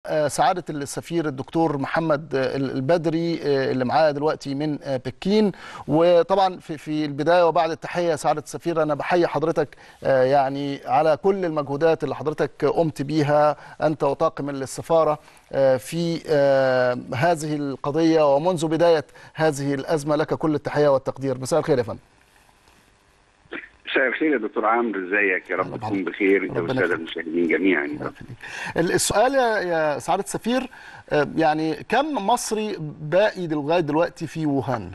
آه، سعاده السفير الدكتور محمد آه، البدري آه، اللي معايا دلوقتي من آه، بكين وطبعا في في البدايه وبعد التحيه سعاده السفير انا بحيي حضرتك آه، يعني على كل المجهودات اللي حضرتك قمت بيها انت وطاقم السفاره آه، في آه، هذه القضيه ومنذ بدايه هذه الازمه لك كل التحيه والتقدير مساء الخير يا فندم مساء الخير يا دكتور عمرو ازيك يا رب تكون بخير انت ربنا والساده يخليك. المشاهدين جميعا الله يخليك. ال- السؤال يا يا سعاده السفير آه، يعني كم مصري باقي لغايه دلوقتي في ووهان؟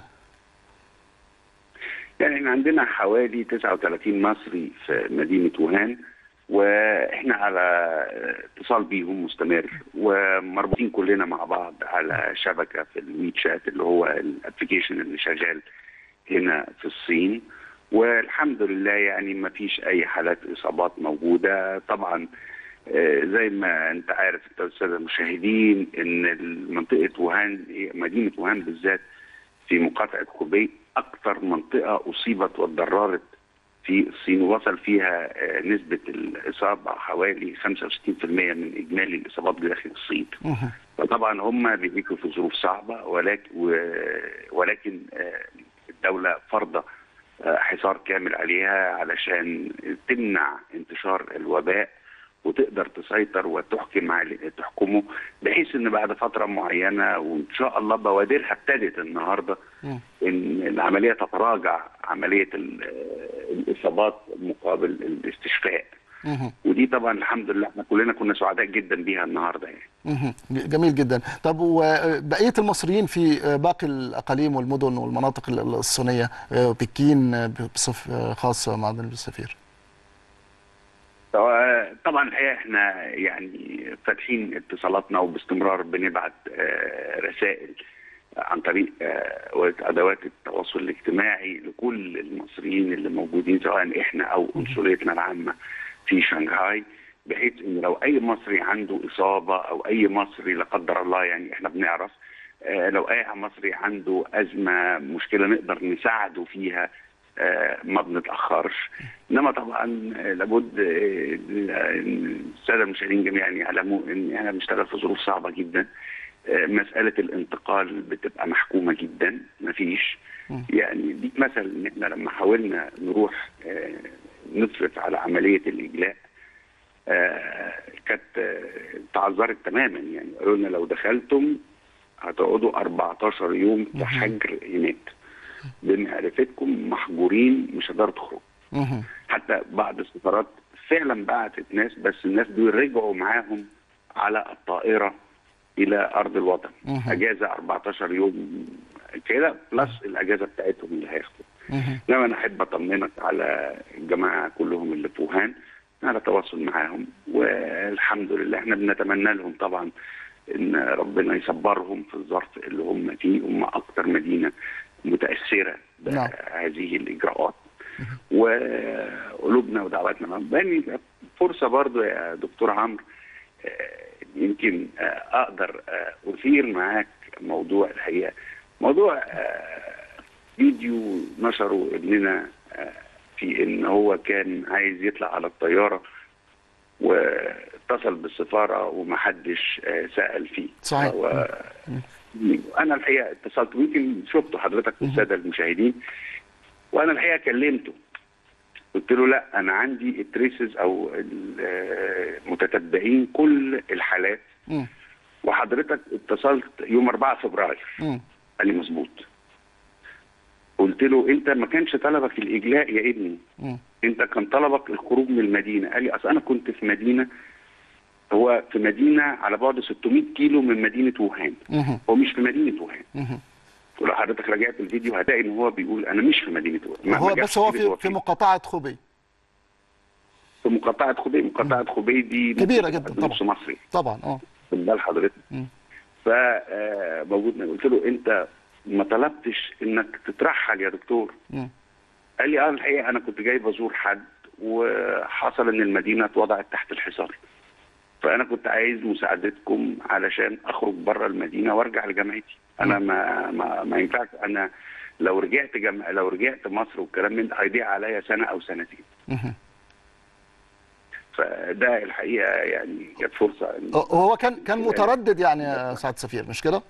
يعني احنا عندنا حوالي 39 مصري في مدينه ووهان واحنا على اتصال بيهم مستمر ومربوطين كلنا مع بعض على شبكه في الويت شات اللي هو الابلكيشن اللي شغال هنا في الصين والحمد لله يعني ما فيش اي حالات اصابات موجوده طبعا آه، زي ما انت عارف انت والساده المشاهدين ان منطقه ووهان مدينه ووهان بالذات في مقاطعه خوبي اكثر منطقه اصيبت واتضررت في الصين وصل فيها آه، نسبه الاصابه حوالي 65% من اجمالي الاصابات داخل الصين. مهم. فطبعا هم بيعيشوا في ظروف صعبه ولكن و- ولكن آه، الدوله فرض آه، حصار كامل عليها علشان تمنع انتشار الوباء وتقدر تسيطر وتحكم عليه تحكمه بحيث ان بعد فتره معينه وان شاء الله بوادرها ابتدت النهارده مم. ان العمليه تتراجع عمليه ال- الاصابات مقابل الاستشفاء مهم. ودي طبعا الحمد لله احنا كلنا كنا سعداء جدا بيها النهارده يعني مهم. جميل جدا طب وبقيه المصريين في باقي الاقاليم والمدن والمناطق الصينيه بكين بصفه خاصه مع السفير سواء- طبعا الحقيقه احنا يعني فاتحين اتصالاتنا وباستمرار بنبعت آه، رسائل عن طريق آه، ادوات التواصل الاجتماعي لكل المصريين اللي موجودين سواء احنا او قنصليتنا العامه في شنغهاي بحيث ان لو اي مصري عنده اصابه او اي مصري لا قدر الله يعني احنا بنعرف آه، لو اي مصري عنده ازمه مشكله نقدر نساعده فيها آه، ما بنتاخرش انما طبعا آه، لابد آه، الساده المشاهدين جميعا يعلموا ان احنا بنشتغل في ظروف صعبه جدا آه، مساله الانتقال بتبقى محكومه جدا مفيش يعني دي مثل ان احنا لما حاولنا نروح آه، نصرف على عمليه الاجلاء آه، كانت آه، تعذرت تماما يعني قالوا لنا لو دخلتم هتقعدوا 14 يوم في حجر هناك بمعرفتكم محجورين مش هتقدروا تخرجوا مهم. حتى بعض السفارات فعلا بعتت ناس بس الناس دول رجعوا معاهم على الطائره الى ارض الوطن مهم. اجازه 14 يوم كده بلس الاجازه بتاعتهم اللي هياخدوا مهم. انما انا احب اطمنك على الجماعه كلهم اللي في ووهان على تواصل معاهم والحمد لله احنا بنتمنى لهم طبعا ان ربنا يصبرهم في الظرف اللي هم فيه هم اكتر مدينه متاثره نعم. بهذه الاجراءات وقلوبنا ودعواتنا معاهم بني فرصه برضو يا دكتور عمرو آه، يمكن آه، اقدر آه، اثير معاك موضوع الحقيقه موضوع آه، فيديو نشره ابننا آه، في ان هو كان عايز يطلع على الطياره واتصل بالسفاره ومحدش آه، سال فيه صحيح. و... انا الحقيقه اتصلت ويمكن شفته حضرتك والساده المشاهدين وانا الحقيقه كلمته قلت له لا انا عندي التريسز او ال- آه، متتبعين كل الحالات مم. وحضرتك اتصلت يوم 4 فبراير مم. قال لي مظبوط قلت له انت ما كانش طلبك الاجلاء يا ابني مم. انت كان طلبك الخروج من المدينه قال لي اصل انا كنت في مدينه هو في مدينه على بعد 600 كيلو من مدينه ووهان مهم. هو مش في مدينه ووهان مهم. ولو حضرتك رجعت الفيديو هتلاقي ان هو بيقول انا مش في مدينه ووهان ما- هو ما جابش بس هو سيرة في في مقاطعه خوبي في مقاطعه خبي مقاطعه خبي دي كبيرة جدا طبعا. نص مصري طبعا اه خد بال حضرتك مم. فموجود قلت له انت ما طلبتش انك تترحل يا دكتور مم. قال لي اه الحقيقه انا كنت جاي بزور حد وحصل ان المدينه اتوضعت تحت الحصار فانا كنت عايز مساعدتكم علشان اخرج بره المدينه وارجع لجامعتي انا ما ما, ما ينفعش انا لو رجعت جم... لو رجعت مصر والكلام من ده هيضيع عليا سنه او سنتين مهم. فده الحقيقه يعني كانت فرصه إن- هو كان كان متردد يعني يا سعاده السفير مش كده؟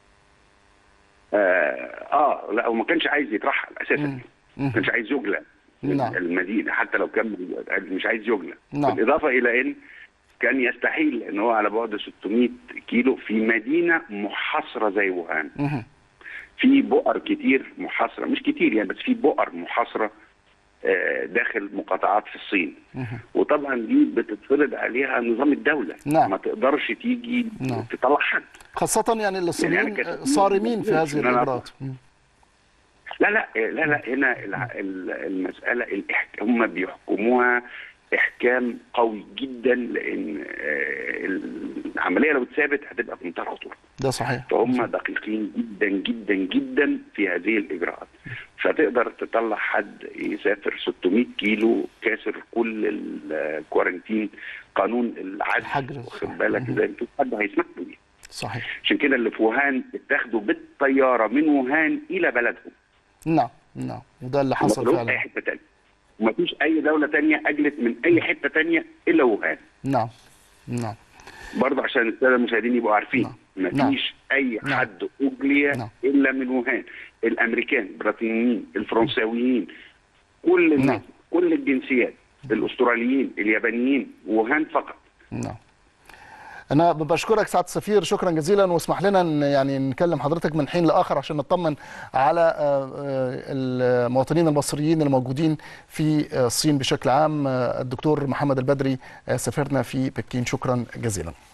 اه, آه لا هو ما كانش عايز يترحل اساسا مم. ما كانش عايز يجلى نعم. المدينه حتى لو كان مش عايز يجلى نعم. بالاضافه الى ان كان يستحيل ان هو على بعد 600 كيلو في مدينه محاصره زي ووهان مهم. في بؤر كتير محاصره مش كتير يعني بس في بؤر محاصره آه، داخل مقاطعات في الصين مهم. وطبعا دي بتتفرض عليها نظام الدوله نعم. ما تقدرش تيجي نعم. تطلع حد خاصة يعني يعني الصينيين كانت- صارمين في هذه إن أنا الإجراءات مم. لا لا لا لا هنا الع- ال- المسألة الإحك... هم بيحكموها إحكام قوي جدا لأن آه، العملية لو اتثابت هتبقى في منتهى الخطورة ده صحيح فهم دقيقين جدا جدا جدا في هذه الإجراءات فتقدر تطلع حد يسافر 600 كيلو كاسر كل الكوارنتين قانون العزل الحجر. واخد بالك ازاي مفيش حد هيسمح له بيه صحيح عشان كده اللي في ووهان اتاخدوا بالطيارة من ووهان إلى بلدهم نعم نعم وده اللي ما حصل طلعوش اي فعلا حته تانية ومفيش اي دوله تانية اجلت من اي حته تانية الا ووهان نعم نعم برضه عشان الساده المشاهدين يبقوا عارفين نعم. مفيش اي نعم. حد اجلي نعم. الا من ووهان الامريكان البريطانيين الفرنساويين كل الناس نعم. كل الجنسيات الاستراليين اليابانيين ووهان فقط نعم انا بشكرك سعاده السفير شكرا جزيلا واسمح لنا ان يعني نكلم حضرتك من حين لاخر عشان نطمن على آه، آه، المواطنين المصريين الموجودين في آه، الصين بشكل عام آه، الدكتور محمد البدري آه، سفيرنا في بكين شكرا جزيلا